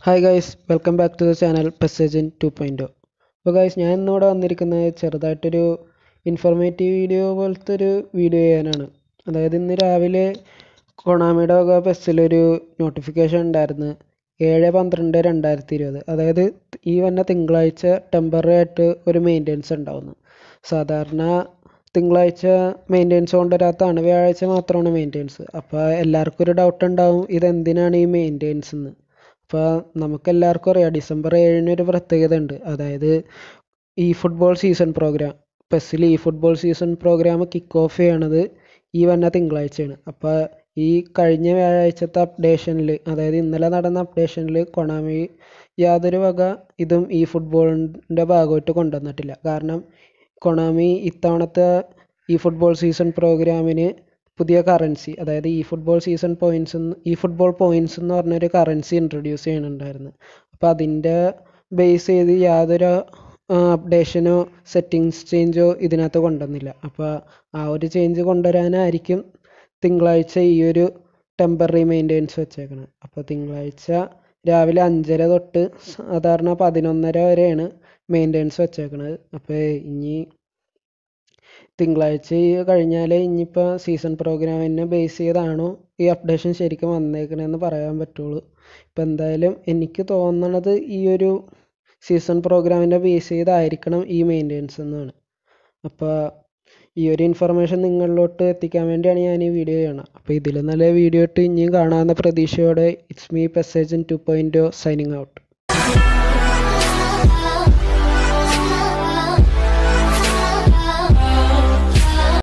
hi guys welcome back to the channel പെസേജൻ to point അപ്പോൾ guys ഞാൻ ഇന്നിവിടെ വന്നിരിക്കുന്നത് ചെറുതായിട്ടൊരു ഇൻഫോർമേറ്റീവ് വീഡിയോ പോലത്തെ ഒരു വീഡിയോ ചെയ്യാനാണ് അതായത് ഇന്ന് രാവിലെ കൊണാമിയുടെ വക പെസ്സിലൊരു നോട്ടിഫിക്കേഷൻ ഉണ്ടായിരുന്നു ഏഴ് പന്ത്രണ്ട് രണ്ടായിരത്തി ഇരുപത് അതായത് ഈ വന്ന തിങ്കളാഴ്ച ടെമ്പററി ആയിട്ട് ഒരു മെയിൻ്റെനൻസ് ഉണ്ടാവുന്നു സാധാരണ തിങ്കളാഴ്ച മെയിൻ്റെനൻസ് കൊണ്ടുവരാത്തതാണ് വ്യാഴാഴ്ച മാത്രമാണ് മെയിൻ്റെനൻസ് അപ്പോൾ എല്ലാവർക്കും ഒരു ഡൗട്ട് ഉണ്ടാവും ഇതെന്തിനാണ് ഈ മെയിൻ്റെനൻസ് എന്ന് അപ്പോൾ നമുക്കെല്ലാവർക്കും അറിയാം ഡിസംബർ ഏഴിന് ഒരു പ്രത്യേകത ഉണ്ട് അതായത് ഈ ഫുട്ബോൾ സീസൺ പ്രോഗ്രാം പെസ്സിൽ ഈ football season program kick off ചെയ്യണത് ഈ വന്ന തിങ്കളാഴ്ചയാണ് അപ്പോൾ ഈ കഴിഞ്ഞ വ്യാഴാഴ്ചത്തെ അപ്ഡേഷനിൽ അതായത് ഇന്നലെ നടന്ന അപ്ഡേഷനിൽ കൊണാമി യാതൊരു വക ഇതും ഈ ഫുട്ബോളിൻ്റെ ഭാഗമായിട്ട് കൊണ്ടുവന്നിട്ടില്ല കാരണം കൊണാമി ഇത്തവണത്തെ ഈ ഫുട്ബോൾ സീസൺ പ്രോഗ്രാമിന് പുതിയ കറൻസി അതായത് ഈ ഫുട്ബോൾ സീസൺ പോയിൻറ്റ്സ് ഈ ഫുട്ബോൾ പോയിൻറ്റ്സ് എന്ന് പറഞ്ഞൊരു കറൻസി ഇൻട്രൊഡ്യൂസ് ചെയ്യുന്നുണ്ടായിരുന്നു അപ്പോൾ അതിൻ്റെ ബേസ് ചെയ്ത് യാതൊരു അപ്ഡേഷനോ സെറ്റിങ്സ് ചേഞ്ചോ ഇതിനകത്ത് കൊണ്ടുവന്നില്ല അപ്പോൾ ആ ഒരു ചേഞ്ച് കൊണ്ടുവരാനായിരിക്കും തിങ്കളാഴ്ച ഈ ഒരു ടെമ്പററി മെയിൻ്റെനൻസ് വെച്ചേക്കണത് അപ്പോൾ തിങ്കളാഴ്ച രാവിലെ അഞ്ചര തൊട്ട് സാധാരണ പതിനൊന്നര വരെയാണ് മെയിൻ്റെനൻസ് വെച്ചേക്കണത് അപ്പോൾ ഇനി തിങ്കളാഴ്ച കഴിഞ്ഞാൽ ഇനിയിപ്പോൾ സീസൺ പ്രോഗ്രാമിനെ ബേസ് ചെയ്താണോ ഈ അപ്ഡേഷൻ ശരിക്കും വന്നേക്കണതെന്ന് പറയാൻ പറ്റുള്ളൂ ഇപ്പം എന്തായാലും എനിക്ക് തോന്നണത് ഈ ഒരു സീസൺ പ്രോഗ്രാമിൻ്റെ ബേസ് ചെയ്തായിരിക്കണം ഈ മെയിൻ്റെനൻസ് എന്നാണ് അപ്പോൾ ഈ ഒരു ഇൻഫർമേഷൻ നിങ്ങളിലോട്ട് എത്തിക്കാൻ വേണ്ടിയാണ് ഞാൻ ഈ വീഡിയോ ചെയ്യണത് അപ്പോൾ ഇതിൽ നല്ല വീഡിയോ ഇട്ട് ഇനിയും കാണാവുന്ന പ്രതീക്ഷയോടെ ഇറ്റ്സ് മീ പെസേജൻ ടു പോയിൻറ്റ് സൈനിങ് ഔട്ട്